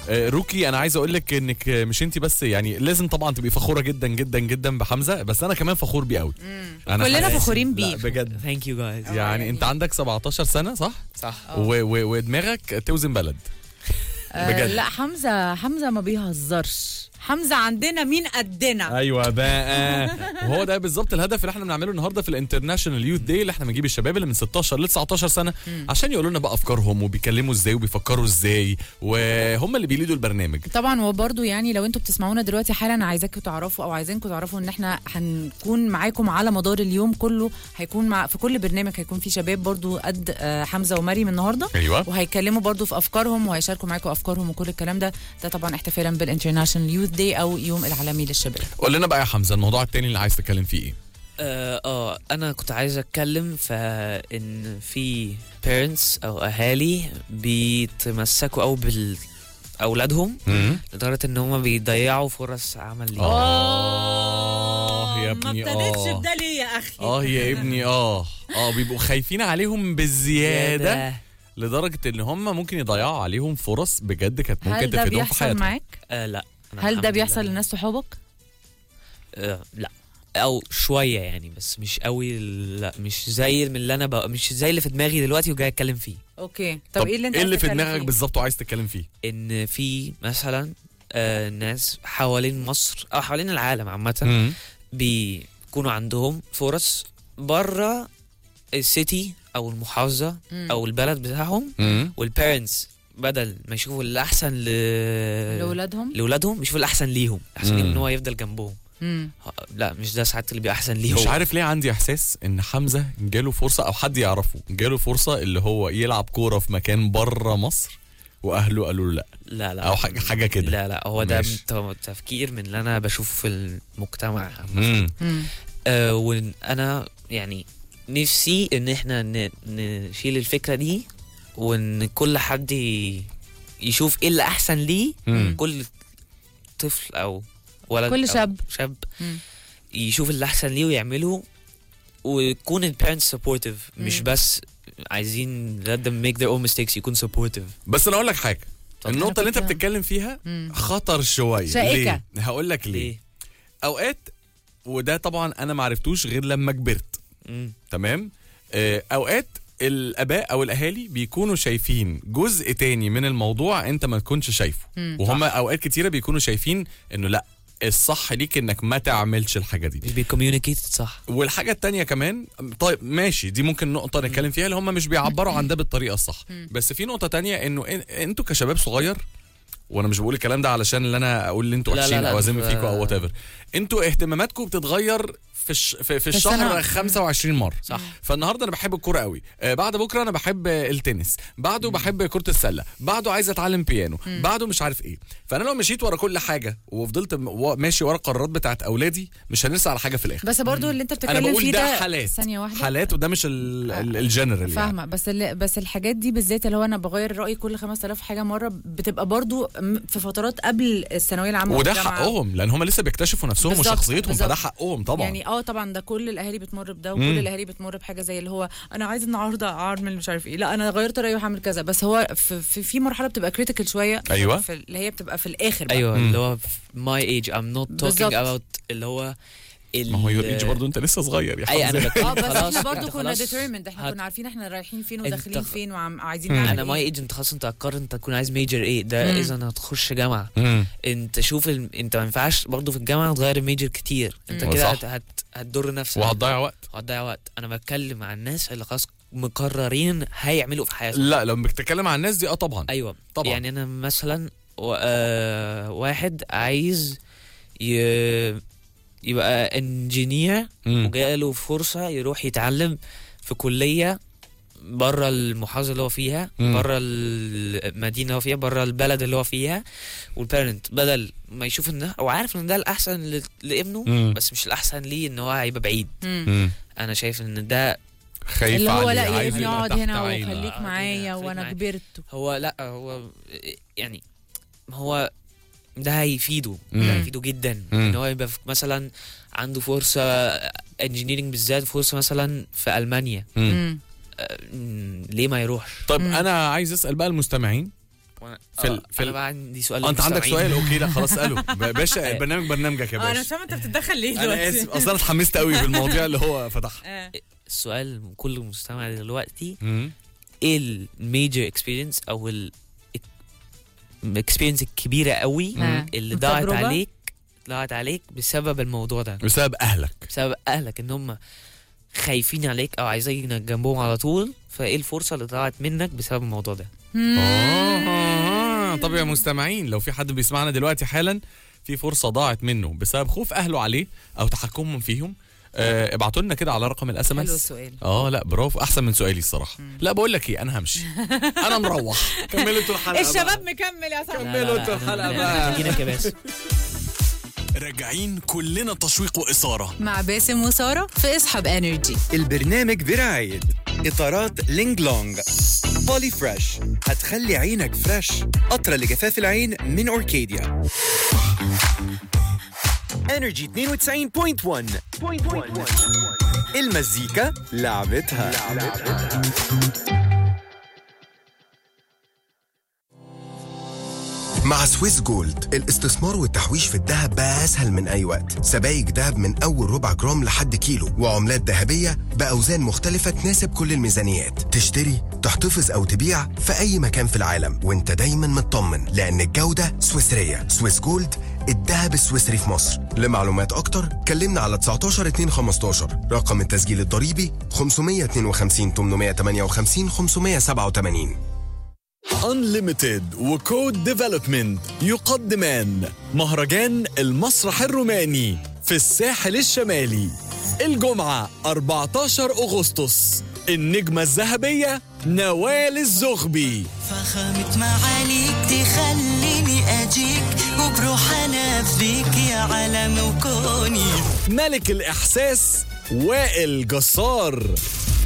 آه، روكي انا عايز اقول لك انك آه، مش انت بس يعني لازم طبعا تبقي فخوره جدا جدا جدا بحمزه بس انا كمان فخور بيه قوي انا كلنا حاسس- فخورين لا، بيه. بجد ثانك يو جايز يعني يعني- انت عندك 17 سنه صح صح و- و- ودماغك توزن بلد آه بجد. لا حمزه حمزه ما بيهزرش حمزه عندنا مين قدنا ايوه بقى وهو ده بالظبط الهدف اللي احنا بنعمله النهارده في الانترناشونال يوث داي اللي احنا بنجيب الشباب اللي من 16 ل 19 سنه عشان يقولوا لنا بقى افكارهم وبيكلموا ازاي وبيفكروا ازاي وهم اللي بيليدوا البرنامج طبعا وبرده يعني لو انتوا بتسمعونا دلوقتي حالا عايزاكم تعرفوا او عايزينكم تعرفوا ان احنا هنكون معاكم على مدار اليوم كله هيكون مع في كل برنامج هيكون في شباب برضو قد آه، حمزه ومريم النهارده ايوه وهيتكلموا برضو في افكارهم وهيشاركوا معاكم افكارهم وكل الكلام ده ده طبعا احتفالا بالانترناشونال يوث داي او يوم العالمي للشباب قول لنا بقى يا حمزه الموضوع التاني اللي عايز تتكلم فيه ايه اه آه، انا كنت عايز اتكلم فان في parents او اهالي بيتمسكوا او بال اولادهم لدرجه ان هم بيضيعوا فرص عمل ليهم اه يا ابني اه ليه يا اخي اه يا ابني اه اه بيبقوا خايفين عليهم بالزياده لدرجه ان هم ممكن يضيعوا عليهم فرص بجد كانت ممكن هل ده تفيدهم في بيحصل حياتهم معاك آه لا أنا هل ده الحمد بيحصل لله- لناس صحابك آه لا او شويه يعني بس مش قوي لا مش زي من اللي انا بقى مش زي اللي في دماغي دلوقتي وجاي اتكلم فيه اوكي طب, ايه اللي انت ايه اللي عايز في تتكلم دماغك فيه؟ بالظبط وعايز تتكلم فيه ان في مثلا آه ناس حوالين مصر او حوالين العالم عامه مم. بيكونوا عندهم فرص بره السيتي او المحافظه مم. او البلد بتاعهم مم. والبيرنتس بدل ما يشوفوا الاحسن ل... لاولادهم لاولادهم يشوفوا الاحسن ليهم احسن مم. ليهم ان هو يفضل جنبهم مم. لا مش ده ساعات اللي بيبقى احسن ليه مش هو. عارف ليه عندي احساس ان حمزه جاله فرصه او حد يعرفه جاله فرصه اللي هو يلعب كوره في مكان بره مصر واهله قالوا له لا لا لا او حاجه حاجه كده لا لا هو ده ماشي. ت- تفكير من اللي انا بشوفه في المجتمع مم. مم. آه وانا يعني نفسي ان احنا ن- نشيل الفكره دي وان كل حد ي- يشوف ايه اللي احسن ليه مم. كل طفل او ولد كل أو شاب. شاب مم. يشوف اللي احسن ليه ويعمله ويكون البيرنتس سبورتيف مش مم. بس عايزين let them make their own mistakes يكون سبورتيف بس انا اقول لك حاجه طب النقطه اللي انت فكرة- بتتكلم فيها مم. خطر شويه شائكة. ليه هقول لك ليه ليه؟ اوقات وده طبعا انا ما عرفتوش غير لما كبرت مم. تمام آه، اوقات الاباء او الاهالي بيكونوا شايفين جزء تاني من الموضوع انت ما تكونش شايفه مم. وهم اوقات كتيره بيكونوا شايفين انه لا الصح ليك انك ما تعملش الحاجه دي مش بيكوميونيكيت صح والحاجه التانية كمان طيب ماشي دي ممكن نقطه نتكلم فيها اللي هم مش بيعبروا عن ده بالطريقه الصح بس في نقطه تانية انه إن- انتوا كشباب صغير وانا مش بقول الكلام ده علشان اللي انا اقول ان انتوا لا، لا، وحشين لا، او اذم ف- فيكم او وات ايفر انتوا اهتماماتكم بتتغير في الش... في, في الشهر السنة. 25 مره صح. فالنهارده انا بحب الكوره قوي آه بعد بكره انا بحب آه، التنس بعده بحب كره السله بعده عايز اتعلم بيانو بعده مش عارف ايه فانا لو مشيت ورا كل حاجه وفضلت م- و- ماشي ورا القرارات بتاعت اولادي مش هنرسى على حاجه في الاخر بس برضو اللي انت انا بتتكلم بقول فيه ده ده حالات ثانيه واحده حالات وده مش ال- ال- الجنرال يعني فاهمه بس ال- بس الحاجات دي بالذات اللي هو انا بغير رايي كل 5000 حاجه مره بتبقى برضو م- في فترات قبل الثانويه العامه وده والجامعة. حقهم لان هم لسه بيكتشفوا نفسهم بالظبط، وشخصيتهم بالظبط. فده حقهم طبعا يعني اه طبعا ده كل الاهالي بتمر بده وكل مم. الاهالي بتمر بحاجه زي اللي هو انا عايز النهارده اعمل مش عارف ايه لا انا غيرت رايي وهعمل كذا بس هو في, في, في مرحله بتبقى كريتيكال شويه أيوة. في اللي هي بتبقى في الاخر بقى. ايوه مم. اللي هو ماي ايج I'm not talking بالظبط. about اللي هو ال- ما هو يور ايج برضه انت لسه صغير يا اي حمزه انا بتكلم اه بس خلاص احنا برضو انت كنا خلاص ديترمند احنا هت- كنا عارفين احنا رايحين فين انت وداخلين خ- فين وعايزين مم. نعمل انا ايه ماي ايج انت خلاص انت قررت انت تكون عايز ميجر ايه ده مم. اذا هتخش جامعه مم. انت شوف ال... انت ما ينفعش برضه في الجامعه تغير الميجر كتير انت مم. كده صح. هت... هت... هتضر نفسك وهتضيع وقت هتضيع وقت انا بتكلم عن الناس اللي خلاص مقررين هيعملوا في حياتهم لا لو بتتكلم عن الناس دي اه طبعا ايوه طبعا يعني انا مثلا و... آه... واحد عايز ي... يبقى انجينير مم. وجاله فرصه يروح يتعلم في كليه بره المحافظه اللي هو فيها مم. بره المدينه اللي هو فيها بره البلد اللي هو فيها والبارنت بدل ما يشوف ان ده هو عارف ان ده الاحسن ل- لابنه مم. بس مش الاحسن ليه ان هو هيبقى بعيد مم. مم. انا شايف ان ده خايف اللي هو عليه، لا يا عايز ابني يبقى اقعد تحت هنا عينه. وخليك آه، معايا خليك وانا معايا. كبرت هو لا هو يعني هو ده هيفيده مم. ده هيفيده جدا مم. ان هو يبقى في- مثلا عنده فرصه انجينيرنج بالذات فرصه مثلا في المانيا مم. مم. آه، مم، ليه ما يروحش طيب مم. انا عايز اسال بقى المستمعين في ال- في انا ال- بقى عندي سؤال آه، انت عندك للمستمعين. سؤال اوكي لا خلاص اساله ب- باشا البرنامج برنامجك يا انا مش باشا فاهمه انت بتتدخل ليه انا دلوقتي اسف اصل انا اتحمست قوي بالمواضيع اللي هو فتحها آه. السؤال من كل مستمع دلوقتي مم. ايه الميجر اكسبيرينس او الاكسبيرينس الكبيره قوي مم. اللي ضاعت التجربة؟ عليك ضاعت عليك بسبب الموضوع ده بسبب اهلك بسبب اهلك ان هم خايفين عليك او عايزينك جنبهم على طول فايه الفرصه اللي ضاعت منك بسبب الموضوع ده اه طب يا مستمعين لو في حد بيسمعنا دلوقتي حالا في فرصه ضاعت منه بسبب خوف اهله عليه او تحكمهم فيهم آه ابعتوا لنا كده على رقم الاس ام حلو اس السؤال اه لا برافو احسن من سؤالي الصراحه لا بقول لك ايه انا همشي انا مروح كملوا انتوا الحلقه الشباب مكمل يا صاحبي كملوا انتوا الحلقه بقى محتاجينك يا باسم راجعين كلنا تشويق وإثارة مع باسم وساره في اسحب انرجي البرنامج برعاية إطارات لينج لونج بولي فريش هتخلي عينك فريش قطرة لجفاف العين من أوركيديا انرجي 92.1 المزيكا لعبتها, مع سويس جولد الاستثمار والتحويش في الذهب بقى أسهل من أي وقت سبائك ذهب من أول ربع جرام لحد كيلو وعملات ذهبية بأوزان مختلفة تناسب كل الميزانيات تشتري تحتفظ أو تبيع في أي مكان في العالم وانت دايما مطمن لأن الجودة سويسرية سويس جولد الذهب السويسري في مصر لمعلومات أكتر كلمنا على 19 2 15 رقم التسجيل الضريبي 552 858 587 Unlimited وكود ديفلوبمنت يقدمان مهرجان المسرح الروماني في الساحل الشمالي الجمعة 14 أغسطس النجمة الذهبية نوال الزغبي فخامة معاليك تخليني أجيك وبروح أنفذيك يا عالم وكوني ملك الإحساس وائل جسار